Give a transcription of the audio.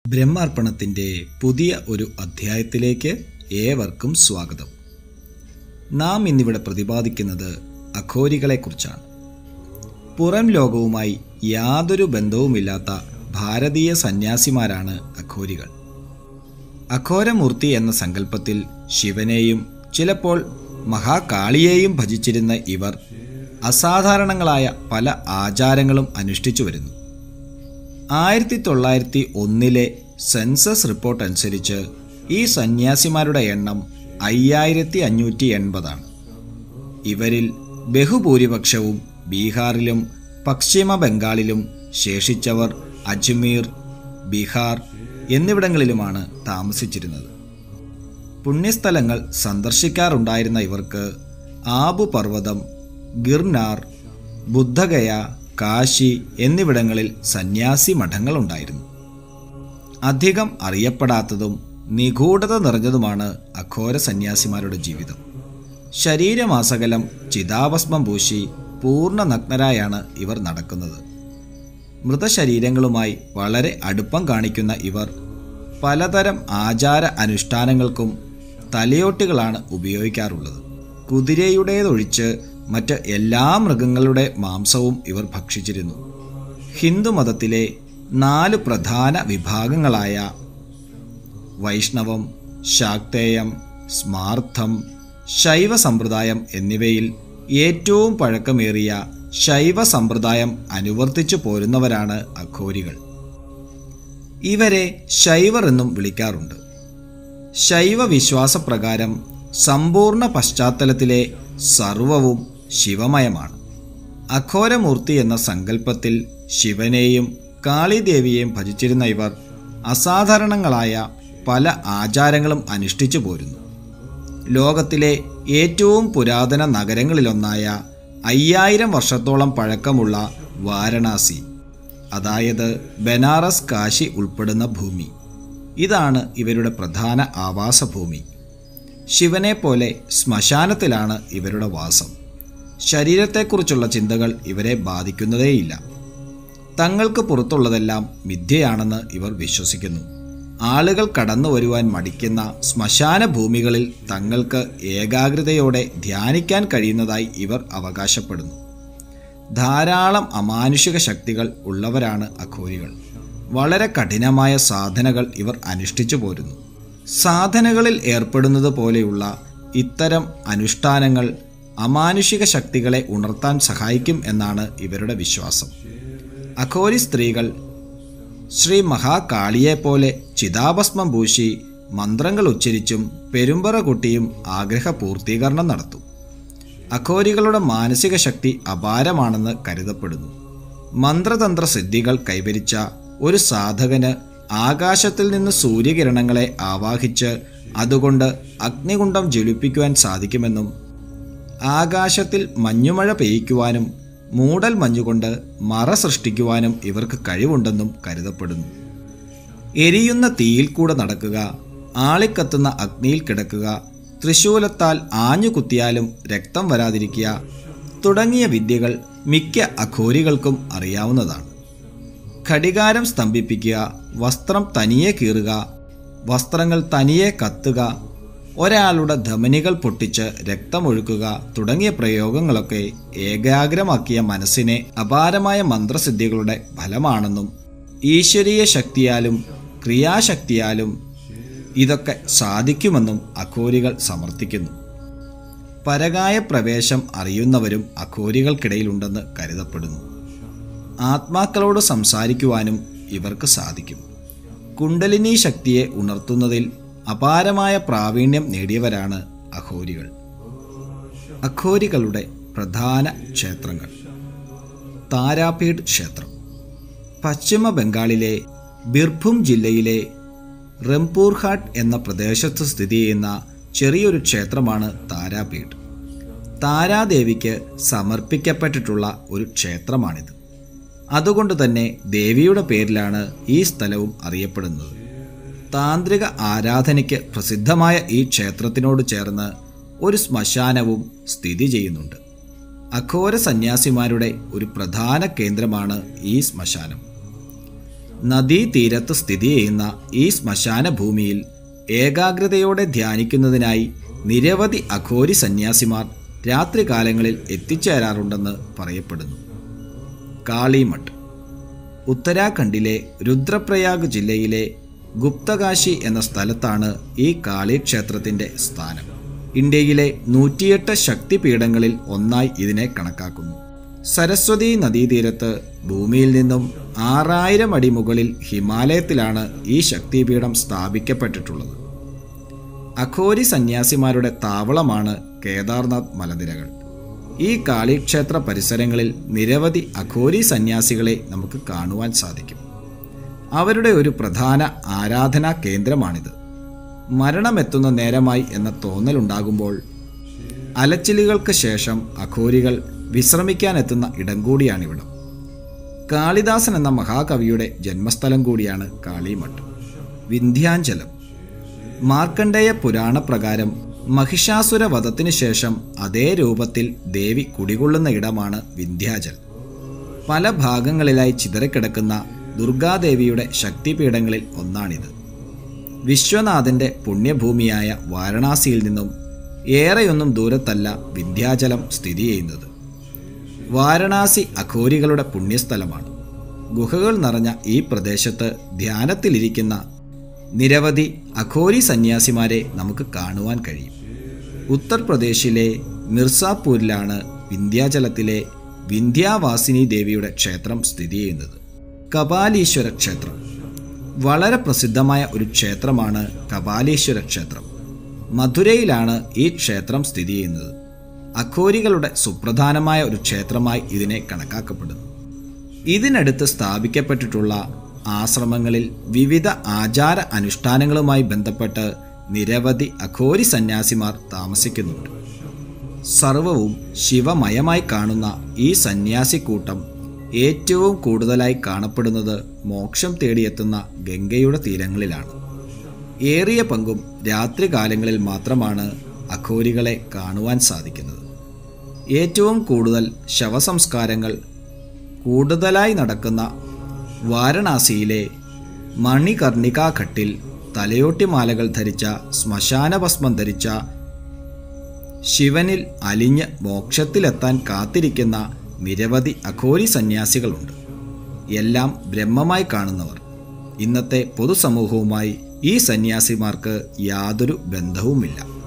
ബ്രഹ്മാർപ്പണത്തിൻ്റെ പുതിയ ഒരു അധ്യായത്തിലേക്ക് ഏവർക്കും സ്വാഗതം നാം ഇന്നിവിടെ പ്രതിപാദിക്കുന്നത് അഘോരികളെക്കുറിച്ചാണ് പുറം ലോകവുമായി യാതൊരു ബന്ധവുമില്ലാത്ത ഭാരതീയ സന്യാസിമാരാണ് അഘോരികൾ അഘോരമൂർത്തി എന്ന സങ്കല്പത്തിൽ ശിവനെയും ചിലപ്പോൾ മഹാകാളിയെയും ഭജിച്ചിരുന്ന ഇവർ അസാധാരണങ്ങളായ പല ആചാരങ്ങളും അനുഷ്ഠിച്ചു വരുന്നു ആയിരത്തി തൊള്ളായിരത്തി ഒന്നിലെ സെൻസസ് റിപ്പോർട്ട് അനുസരിച്ച് ഈ സന്യാസിമാരുടെ എണ്ണം അയ്യായിരത്തി അഞ്ഞൂറ്റി എൺപതാണ് ഇവരിൽ ബഹുഭൂരിപക്ഷവും ബീഹാറിലും പശ്ചിമ ബംഗാളിലും ശേഷിച്ചവർ അജ്മീർ ബീഹാർ എന്നിവിടങ്ങളിലുമാണ് താമസിച്ചിരുന്നത് പുണ്യസ്ഥലങ്ങൾ സന്ദർശിക്കാറുണ്ടായിരുന്ന ഇവർക്ക് ആബു പർവ്വതം ഗിർനാർ ബുദ്ധഗയ കാശി എന്നിവിടങ്ങളിൽ സന്യാസി മഠങ്ങളുണ്ടായിരുന്നു അധികം അറിയപ്പെടാത്തതും നിഗൂഢത നിറഞ്ഞതുമാണ് അഘോര സന്യാസിമാരുടെ ജീവിതം ശരീരമാസകലം ചിതാഭസ്മം പൂശി പൂർണ്ണ നഗ്നരായാണ് ഇവർ നടക്കുന്നത് മൃതശരീരങ്ങളുമായി വളരെ അടുപ്പം കാണിക്കുന്ന ഇവർ പലതരം ആചാര അനുഷ്ഠാനങ്ങൾക്കും തലയോട്ടികളാണ് ഉപയോഗിക്കാറുള്ളത് കുതിരയുടേതൊഴിച്ച് മറ്റ് എല്ലാ മൃഗങ്ങളുടെ മാംസവും ഇവർ ഭക്ഷിച്ചിരുന്നു ഹിന്ദുമതത്തിലെ നാല് പ്രധാന വിഭാഗങ്ങളായ വൈഷ്ണവം ശാക്തേയം സ്മാർത്ഥം ശൈവ സമ്പ്രദായം എന്നിവയിൽ ഏറ്റവും പഴക്കമേറിയ ശൈവ സമ്പ്രദായം അനുവർത്തിച്ചു പോരുന്നവരാണ് അഘോരികൾ ഇവരെ ശൈവർ എന്നും വിളിക്കാറുണ്ട് ശൈവ വിശ്വാസപ്രകാരം സമ്പൂർണ്ണ പശ്ചാത്തലത്തിലെ സർവവും ശിവമയമാണ് അഘോരമൂർത്തി എന്ന സങ്കല്പത്തിൽ ശിവനെയും കാളിദേവിയെയും ഭജിച്ചിരുന്ന ഇവർ അസാധാരണങ്ങളായ പല ആചാരങ്ങളും അനുഷ്ഠിച്ചു പോരുന്നു ലോകത്തിലെ ഏറ്റവും പുരാതന നഗരങ്ങളിലൊന്നായ അയ്യായിരം വർഷത്തോളം പഴക്കമുള്ള വാരണാസി അതായത് ബനാറസ് കാശി ഉൾപ്പെടുന്ന ഭൂമി ഇതാണ് ഇവരുടെ പ്രധാന ആവാസഭൂമി ശിവനെ പോലെ ശ്മശാനത്തിലാണ് ഇവരുടെ വാസം ശരീരത്തെക്കുറിച്ചുള്ള ചിന്തകൾ ഇവരെ ബാധിക്കുന്നതേയില്ല തങ്ങൾക്ക് പുറത്തുള്ളതെല്ലാം മിഥ്യയാണെന്ന് ഇവർ വിശ്വസിക്കുന്നു ആളുകൾ കടന്നു വരുവാൻ മടിക്കുന്ന ശ്മശാന ഭൂമികളിൽ തങ്ങൾക്ക് ഏകാഗ്രതയോടെ ധ്യാനിക്കാൻ കഴിയുന്നതായി ഇവർ അവകാശപ്പെടുന്നു ധാരാളം അമാനുഷിക ശക്തികൾ ഉള്ളവരാണ് അഘോരികൾ വളരെ കഠിനമായ സാധനകൾ ഇവർ അനുഷ്ഠിച്ചു പോരുന്നു സാധനകളിൽ ഏർപ്പെടുന്നത് പോലെയുള്ള ഇത്തരം അനുഷ്ഠാനങ്ങൾ അമാനുഷിക ശക്തികളെ ഉണർത്താൻ സഹായിക്കും എന്നാണ് ഇവരുടെ വിശ്വാസം അഘോരി സ്ത്രീകൾ ശ്രീ മഹാകാളിയെപ്പോലെ ചിതാഭസ്മം പൂശി മന്ത്രങ്ങൾ ഉച്ചരിച്ചും പെരുമ്പറ കൊട്ടിയും ആഗ്രഹ പൂർത്തീകരണം നടത്തും അഘോരികളുടെ മാനസിക ശക്തി അപാരമാണെന്ന് കരുതപ്പെടുന്നു മന്ത്രതന്ത്ര സിദ്ധികൾ കൈവരിച്ച ഒരു സാധകന് ആകാശത്തിൽ നിന്ന് സൂര്യകിരണങ്ങളെ ആവാഹിച്ച് അതുകൊണ്ട് അഗ്നികുണ്ഡം ജ്വലിപ്പിക്കുവാൻ സാധിക്കുമെന്നും ആകാശത്തിൽ മഞ്ഞുമഴ പെയ്യ്ക്കുവാനും മൂടൽ മഞ്ഞുകൊണ്ട് മറ സൃഷ്ടിക്കുവാനും ഇവർക്ക് കഴിവുണ്ടെന്നും കരുതപ്പെടുന്നു എരിയുന്ന തീയിൽ കൂടെ നടക്കുക ആളിക്കത്തുന്ന അഗ്നിയിൽ കിടക്കുക തൃശൂലത്താൽ ആഞ്ഞു കുത്തിയാലും രക്തം വരാതിരിക്കുക തുടങ്ങിയ വിദ്യകൾ മിക്ക അഘോരികൾക്കും അറിയാവുന്നതാണ് ഘടികാരം സ്തംഭിപ്പിക്കുക വസ്ത്രം തനിയെ കീറുക വസ്ത്രങ്ങൾ തനിയെ കത്തുക ഒരാളുടെ ധമനികൾ പൊട്ടിച്ച് രക്തമൊഴുക്കുക തുടങ്ങിയ പ്രയോഗങ്ങളൊക്കെ ഏകാഗ്രമാക്കിയ മനസ്സിനെ അപാരമായ മന്ത്രസിദ്ധികളുടെ ഫലമാണെന്നും ഈശ്വരീയ ശക്തിയാലും ക്രിയാശക്തിയാലും ഇതൊക്കെ സാധിക്കുമെന്നും അഘോരികൾ സമർത്ഥിക്കുന്നു പരകായ പ്രവേശം അറിയുന്നവരും അഘോരികൾക്കിടയിലുണ്ടെന്ന് കരുതപ്പെടുന്നു ആത്മാക്കളോട് സംസാരിക്കുവാനും ഇവർക്ക് സാധിക്കും കുണ്ടലിനി ശക്തിയെ ഉണർത്തുന്നതിൽ അപാരമായ പ്രാവീണ്യം നേടിയവരാണ് അഘോരികൾ അഘോരികളുടെ പ്രധാന ക്ഷേത്രങ്ങൾ താരാപീഠ് ക്ഷേത്രം പശ്ചിമ ബംഗാളിലെ ബിർഭും ജില്ലയിലെ റംപൂർഹാട്ട് എന്ന പ്രദേശത്ത് സ്ഥിതി ചെയ്യുന്ന ചെറിയൊരു ക്ഷേത്രമാണ് താരാപീഠ് താരാദേവിക്ക് സമർപ്പിക്കപ്പെട്ടിട്ടുള്ള ഒരു ക്ഷേത്രമാണിത് അതുകൊണ്ട് തന്നെ ദേവിയുടെ പേരിലാണ് ഈ സ്ഥലവും അറിയപ്പെടുന്നത് താന്ത്രിക ആരാധനയ്ക്ക് പ്രസിദ്ധമായ ഈ ക്ഷേത്രത്തിനോട് ചേർന്ന് ഒരു ശ്മശാനവും സ്ഥിതി ചെയ്യുന്നുണ്ട് അഘോര സന്യാസിമാരുടെ ഒരു പ്രധാന കേന്ദ്രമാണ് ഈ ശ്മശാനം നദീതീരത്ത് സ്ഥിതി ചെയ്യുന്ന ഈ ശ്മശാന ഭൂമിയിൽ ഏകാഗ്രതയോടെ ധ്യാനിക്കുന്നതിനായി നിരവധി അഘോരി സന്യാസിമാർ രാത്രികാലങ്ങളിൽ എത്തിച്ചേരാറുണ്ടെന്ന് പറയപ്പെടുന്നു കാളിമഠ് ഉത്തരാഖണ്ഡിലെ രുദ്രപ്രയാഗ് ജില്ലയിലെ ഗുപ്തകാശി എന്ന സ്ഥലത്താണ് ഈ കാളി ക്ഷേത്രത്തിൻ്റെ സ്ഥാനം ഇന്ത്യയിലെ നൂറ്റിയെട്ട് ശക്തിപീഠങ്ങളിൽ ഒന്നായി ഇതിനെ കണക്കാക്കുന്നു സരസ്വതി നദീതീരത്ത് ഭൂമിയിൽ നിന്നും ആറായിരം അടി മുകളിൽ ഹിമാലയത്തിലാണ് ഈ ശക്തിപീഠം സ്ഥാപിക്കപ്പെട്ടിട്ടുള്ളത് അഘോരി സന്യാസിമാരുടെ താവളമാണ് കേദാർനാഥ് മലനിരകൾ ഈ കാളിക്ഷേത്ര പരിസരങ്ങളിൽ നിരവധി അഘോരി സന്യാസികളെ നമുക്ക് കാണുവാൻ സാധിക്കും അവരുടെ ഒരു പ്രധാന ആരാധനാ കേന്ദ്രമാണിത് മരണമെത്തുന്ന നേരമായി എന്ന തോന്നലുണ്ടാകുമ്പോൾ അലച്ചിലുകൾക്ക് ശേഷം അഘോരികൾ വിശ്രമിക്കാനെത്തുന്ന ഇടം കൂടിയാണിവിടം കാളിദാസൻ എന്ന മഹാകവിയുടെ ജന്മസ്ഥലം കൂടിയാണ് കാളിമഠ് വിന്ധ്യാഞ്ചലം മാർക്കണ്ഡേയ പുരാണ പ്രകാരം മഹിഷാസുര വധത്തിനു ശേഷം അതേ രൂപത്തിൽ ദേവി കുടികൊള്ളുന്ന ഇടമാണ് വിന്ധ്യാചൽ പല ഭാഗങ്ങളിലായി ചിതറിക്കിടക്കുന്ന ദുർഗാദേവിയുടെ ശക്തിപീഠങ്ങളിൽ ഒന്നാണിത് വിശ്വനാഥന്റെ പുണ്യഭൂമിയായ വാരണാസിയിൽ നിന്നും ഏറെയൊന്നും ദൂരത്തല്ല വിന്ധ്യാചലം സ്ഥിതി ചെയ്യുന്നത് വാരണാസി അഘോരികളുടെ പുണ്യസ്ഥലമാണ് ഗുഹകൾ നിറഞ്ഞ ഈ പ്രദേശത്ത് ധ്യാനത്തിലിരിക്കുന്ന നിരവധി അഘോരി സന്യാസിമാരെ നമുക്ക് കാണുവാൻ കഴിയും ഉത്തർപ്രദേശിലെ മിർസാപൂരിലാണ് വിന്ധ്യാചലത്തിലെ വിന്ധ്യാവാസിനി ദേവിയുടെ ക്ഷേത്രം സ്ഥിതി ചെയ്യുന്നത് കപാലീശ്വര ക്ഷേത്രം വളരെ പ്രസിദ്ധമായ ഒരു ക്ഷേത്രമാണ് കപാലീശ്വര ക്ഷേത്രം മധുരയിലാണ് ഈ ക്ഷേത്രം സ്ഥിതി ചെയ്യുന്നത് അഘോരികളുടെ സുപ്രധാനമായ ഒരു ക്ഷേത്രമായി ഇതിനെ കണക്കാക്കപ്പെടുന്നു ഇതിനടുത്ത് സ്ഥാപിക്കപ്പെട്ടിട്ടുള്ള ആശ്രമങ്ങളിൽ വിവിധ ആചാര അനുഷ്ഠാനങ്ങളുമായി ബന്ധപ്പെട്ട് നിരവധി അഘോരി സന്യാസിമാർ താമസിക്കുന്നുണ്ട് സർവവും ശിവമയമായി കാണുന്ന ഈ സന്യാസിക്കൂട്ടം ഏറ്റവും കൂടുതലായി കാണപ്പെടുന്നത് മോക്ഷം തേടിയെത്തുന്ന ഗംഗയുടെ തീരങ്ങളിലാണ് ഏറിയ പങ്കും രാത്രികാലങ്ങളിൽ മാത്രമാണ് അഘോരികളെ കാണുവാൻ സാധിക്കുന്നത് ഏറ്റവും കൂടുതൽ ശവസംസ്കാരങ്ങൾ കൂടുതലായി നടക്കുന്ന വാരണാസിയിലെ മണികർണികാഘട്ടിൽ തലയോട്ടിമാലകൾ ധരിച്ച ശ്മശാനഭസ്മം ധരിച്ച ശിവനിൽ അലിഞ്ഞ് മോക്ഷത്തിലെത്താൻ കാത്തിരിക്കുന്ന നിരവധി അഘോരി സന്യാസികളുണ്ട് എല്ലാം ബ്രഹ്മമായി കാണുന്നവർ ഇന്നത്തെ പൊതുസമൂഹവുമായി ഈ സന്യാസിമാർക്ക് യാതൊരു ബന്ധവുമില്ല